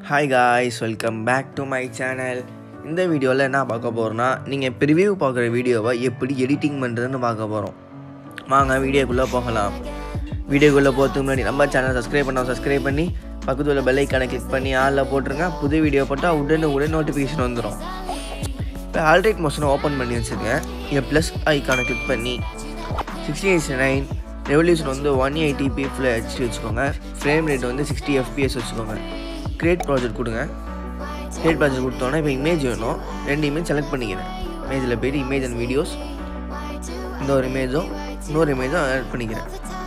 hi guys welcome back to my channel இந்த வீடியோவில் என்ன பார்க்க போகிறோன்னா நீங்கள் ப்ரிவியூ பார்க்குற வீடியோவை எப்படி எடிட்டிங் பண்ணுறதுன்னு பார்க்க போகிறோம் வாங்க வீடியோக்குள்ளே போகலாம் வீடியோக்குள்ளே போகிறதுக்கு முன்னாடி நம்ம சேனல் சப்ஸ்கிரைப் பண்ணோம் சப்ஸ்கிரைப் பண்ணி பக்கத்தில் உள்ள பெல் ஐக்கானை கிளிக் பண்ணி ஆளில் போட்டுருங்க புது வீடியோ போட்டால் உடனே உடனே நோட்டிஃபிகேஷன் வந்துடும் இப்போ ஆல்ரைட் மோஷனை ஓப்பன் பண்ணி வச்சுருக்கேன் இங்கே ப்ளஸ் ஐக்கானை கிளிக் பண்ணி சிக்ஸ்டி எயிட் நைன் ரெவல்யூஷன் வந்து ஒன் எயிட்டி பிஎஃப்ல ஹெச்டி வச்சுக்கோங்க ஃப்ரேம் ரேட் வந்து சிக்ஸ்டி எஃபிஎஸ் வச்சுக்கோங்க கிரியேட் ப்ராஜெக்ட் கொடுங்க கிரியேட் ப்ராஜெக்ட் கொடுத்தோன்னே இப்போ இமேஜ் வேணும் ரெண்டு இமேஜ் செலக்ட் பண்ணிக்கிறேன் இமேஜில் போய்ட்டு இமேஜ் அண்ட் வீடியோஸ் இந்த ஒரு இமேஜும் இன்னொரு இமேஜும் ஆட் பண்ணிக்கிறேன்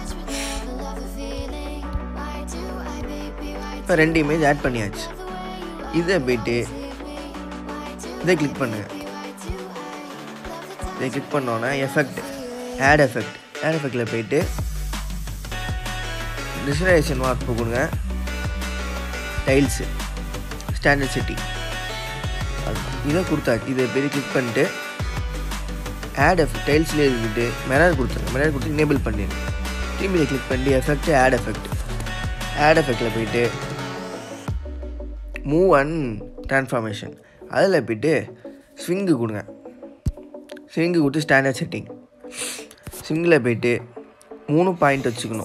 இப்போ ரெண்டு இமேஜ் ஆட் பண்ணியாச்சு இதை போய்ட்டு இதை கிளிக் பண்ணுங்க இதை கிளிக் பண்ணோன்னே எஃபெக்ட் ஆட் எஃபெக்ட் ஆட் எஃபெக்டில் போயிட்டு டிஸ்கிரிப்ஷன் மார்க் கொடுங்க டைல்ஸு ஸ்டாண்டர்ட் செட்டி இதை கொடுத்தாச்சு இதை பெரிய கிளிக் பண்ணிட்டு ஆட் எஃபெக்ட் டைல்ஸ்லேயே இருக்கிட்டு மிரர் கொடுத்துருங்க மிரர் கொடுத்து எனேபிள் பண்ணிடுங்க திரும்பி இதை கிளிக் பண்ணி எஃபெக்ட் ஆட் எஃபெக்ட் ஆட் எஃபெக்டில் போயிட்டு மூவ் அண்ட் ட்ரான்ஸ்ஃபார்மேஷன் அதில் போயிட்டு ஸ்விங்கு கொடுங்க ஸ்விங்கு கொடுத்து ஸ்டாண்டர்ட் செட்டிங் ஸ்விங்கில் போயிட்டு மூணு பாயிண்ட் வச்சுக்கணும்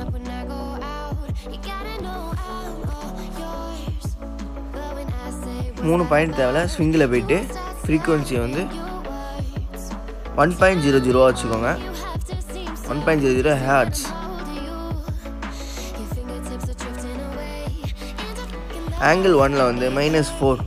மூணு பாயிண்ட் தேவையில்ல ஸ்விங்கில் போயிட்டு ஃப்ரீக்குவன்சியை வந்து ஒன் பாயிண்ட் ஜீரோ ஜீரோவாக வச்சுக்கோங்க one point zero zero hertz angle ஒனில் வந்து மைனஸ் ஃபோர்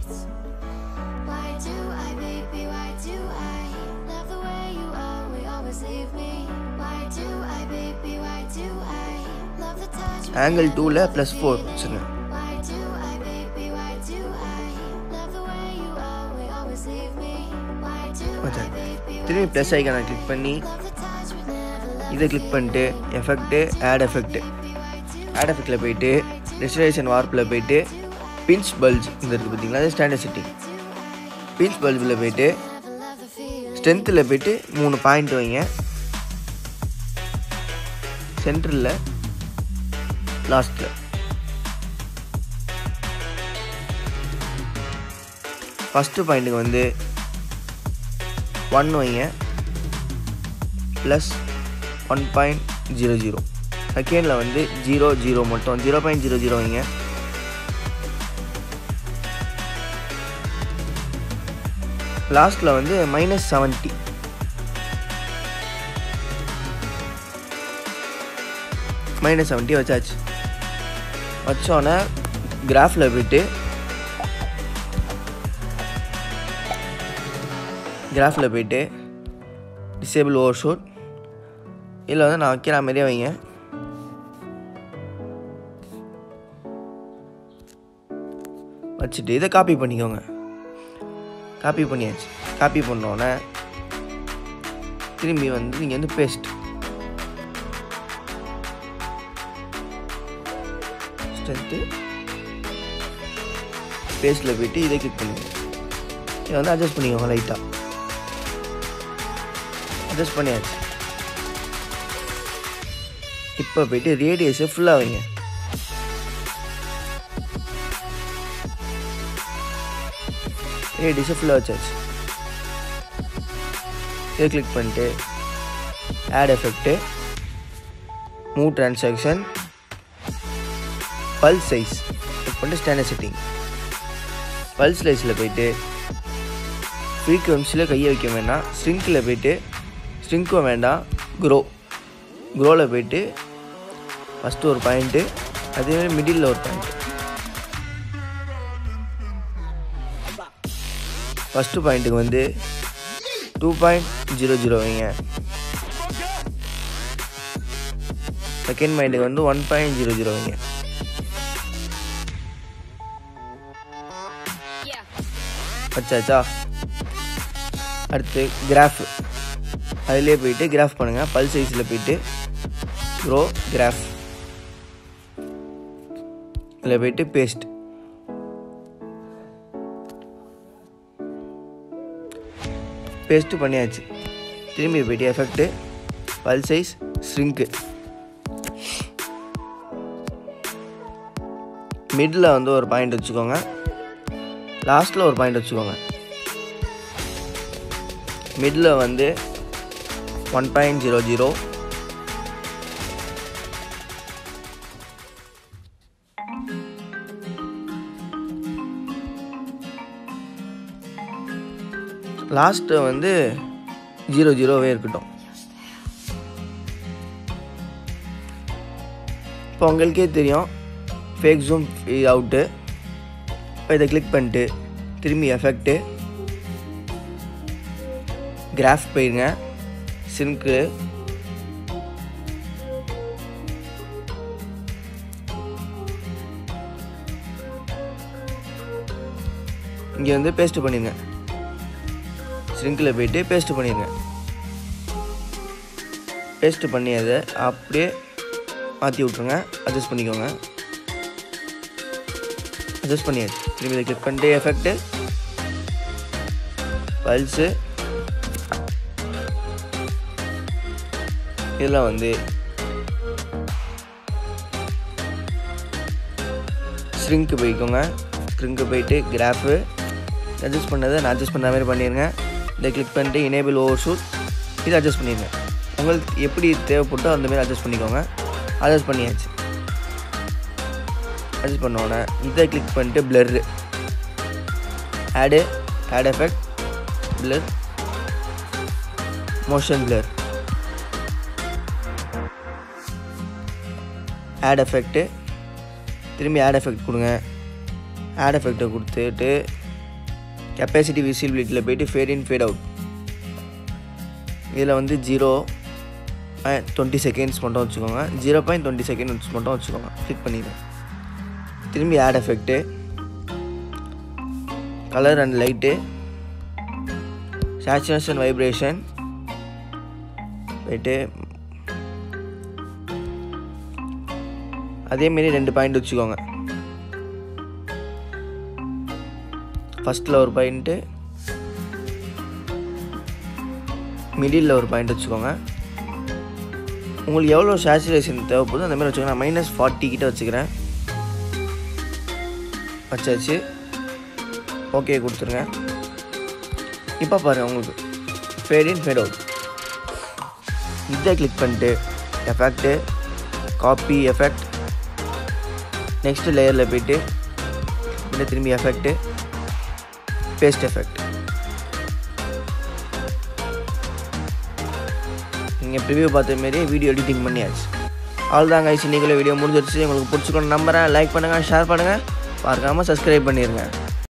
ஆங்கிள் டூவில் ப்ளஸ் ஃபோர் வச்சுருங்க திரும்பி ப்ளஸ் ஐக்கானை கிளிக் பண்ணி இதை கிளிக் பண்ணிட்டு எஃபெக்ட்டு ஆட் எஃபெக்ட்டு ஆட் எஃபெக்டில் போயிட்டு ரெஸ்டரேஷன் வார்ப்பில் போயிட்டு பின்ச் பல்ஜ் இந்த இருக்குது பார்த்தீங்களா அது ஸ்டாண்டர்ட் செட்டிங் பின்ச் பல்பில் போயிட்டு ஸ்ட்ரென்த்தில் போயிட்டு மூணு பாயிண்ட் வைங்க சென்டரில் லாஸ்ட்டில் ஃபஸ்ட்டு பாயிண்ட்டுக்கு வந்து ஒன் வைங்க plus one point zero zero செகண்டில் வந்து ஜீரோ ஜீரோ மட்டும் ஜீரோ பாயிண்ட் ஜீரோ ஜீரோ வைங்க லாஸ்ட்டில் வந்து மைனஸ் செவன்ட்டி மைனஸ் செவன்ட்டி வச்சாச்சு வச்சோன்னே கிராஃபில் போயிட்டு கிராஃபில் போயிட்டு டிசேபிள் ஓவர் ஷூட் இதில் வந்து நான் வைக்கிற மாதிரியே வைங்க வச்சுட்டு இதை காப்பி பண்ணிக்கோங்க காப்பி பண்ணியாச்சு காப்பி பண்ணோன்னே திரும்பி வந்து நீங்கள் வந்து பேஸ்ட் ஸ்ட்ரென்த்து பேஸ்ட்டில் போயிட்டு இதை கிளிக் பண்ணுங்க இதை வந்து அட்ஜஸ்ட் பண்ணிக்கோங்க லைட்டாக அட்ஜஸ்ட் பண்ணியாச்சு இப்போ போயிட்டு ரேடியஸை ஃபுல்லாக வைங்க ரேடியஸை ஃபுல்லாக வச்சாச்சு இதை கிளிக் பண்ணிட்டு ஆட் எஃபெக்ட்டு மூவ் ட்ரான்சாக்ஷன் பல்ஸ் சைஸ் கிளிக் பண்ணிட்டு ஸ்டாண்டர்ட் செட்டிங் பல்ஸ் சைஸில் போயிட்டு ஃப்ரீக்வன்சியில் கையை வைக்க வேண்டாம் ஸ்ட்ரிங்கில் போயிட்டு ஸ்ட்ரிங்க்கும் வேண்டாம் க்ரோ க்ரோவில் போயிட்டு ஃபஸ்ட்டு ஒரு பாயிண்ட்டு அதேமாதிரி மிடில் ஒரு பாயிண்ட்டு ஃபஸ்ட்டு பாயிண்ட்டுக்கு வந்து டூ பாயிண்ட் ஜீரோ ஜீரோ வைங்க செகண்ட் பாயிண்ட்டுக்கு வந்து ஒன் பாயிண்ட் ஜீரோ ஜீரோ வைங்க வச்சாச்சா அடுத்து கிராஃப் அதிலே போயிட்டு கிராஃப் பண்ணுங்கள் பல் சைஸில் போயிட்டு க்ரோ கிராஃப் இதில் போயிட்டு பேஸ்ட் பேஸ்ட்டு பண்ணியாச்சு திரும்பி போயிட்டு எஃபெக்ட்டு பல் சைஸ் ஸ்ட்ரிங்க்கு மிடில் வந்து ஒரு பாயிண்ட் வச்சுக்கோங்க லாஸ்ட்டில் ஒரு பாயிண்ட் வச்சுக்கோங்க மிடில் வந்து one point zero zero last வந்து ஜீரோ ஜீரோவே இருக்கட்டும் இப்போ உங்களுக்கே தெரியும் ஃபேக் ஜூம் அவுட்டு இப்போ இதை கிளிக் பண்ணிட்டு திரும்பி எஃபெக்ட்டு கிராஃப் போயிருங்க சிங்க்கு இங்கே வந்து பேஸ்ட் பண்ணிடுங்க ஸ்ரிங்கில் போயிட்டு பேஸ்ட் பண்ணிடுங்க பேஸ்ட் பண்ணி அதை அப்படியே மாற்றி விட்ருங்க அட்ஜஸ்ட் பண்ணிக்கோங்க அட்ஜஸ்ட் பண்ணியாச்சு திரும்பி இதை கிளிக் பண்ணிட்டு எஃபெக்ட்டு பல்ஸு இதில் வந்து ஸ்ரிங்க்கு போய்க்கோங்க ஸ்ரிங்க்கு போயிட்டு கிராஃபு அட்ஜஸ்ட் பண்ணதை நான் அட்ஜஸ்ட் பண்ணுற மாதிரி பண்ணிடுங்க இதை கிளிக் பண்ணிட்டு எனேபிள் ஓவர் ஷூட் இதை அட்ஜஸ்ட் பண்ணிடுங்க உங்களுக்கு எப்படி தேவைப்பட்டோ அந்த மாதிரி அட்ஜஸ்ட் பண்ணிக்கோங்க அட்ஜஸ்ட் பண்ணியாச்சு அட்ஜஸ்ட் பண்ணோன்னே இதை கிளிக் பண்ணிட்டு பிளர்ரு ஆடு add effect blur motion blur add effect திரும்பி ஆட் எஃபெக்ட் கொடுங்க ஆட் எஃபெக்டை கொடுத்துட்டு கெப்பாசிட்டி விசிபிலிட்டியில் போயிட்டு ஃபேட் இன் ஃபேட் அவுட் இதில் வந்து ஜீரோ டுவெண்ட்டி செகண்ட்ஸ் மட்டும் வச்சுக்கோங்க ஜீரோ பாயிண்ட் டுவெண்ட்டி செகண்ட்ஸ் மட்டும் வச்சுக்கோங்க கிளிக் பண்ணிடுங்க திரும்பி add effect colour and light saturation vibration போயிட்டு அதேமாரி ரெண்டு பாயிண்ட் வச்சுக்கோங்க ஃபஸ்ட்டில் ஒரு பாயிண்ட்டு மிடில் ஒரு பாயிண்ட் வச்சுக்கோங்க உங்களுக்கு எவ்வளோ சேச்சுரேஷன் தேவைப்படுதோ அந்த மாதிரி வச்சுக்கோங்க நான் மைனஸ் ஃபார்ட்டி கிட்ட வச்சுக்கிறேன் வச்சாச்சு ஓகே கொடுத்துருங்க இப்போ பாருங்கள் உங்களுக்கு ஃபேட் இன் ஃபேட் அவுட் இதை கிளிக் பண்ணிட்டு எஃபெக்ட்டு காப்பி எஃபெக்ட் நெக்ஸ்ட் லேயரில் போயிட்டு இல்லை திரும்பி எஃபெக்ட்டு பேஸ்ட் எஃபெக்ட் நீங்கள் ப்ரிவியூ பார்த்த மாரி வீடியோ எடிட்டிங் பண்ணியாச்சு அவ்வளோதான் கைஸ் நீங்களே வீடியோ முடிஞ்சிருச்சு உங்களுக்கு பிடிச்சிக்கணும் நம்புறேன் லைக் பண்ணுங்கள் ஷேர் பண்ணுங்கள் மறக்காமல் சப்ஸ்கிரைப் பண்ணிடுங்க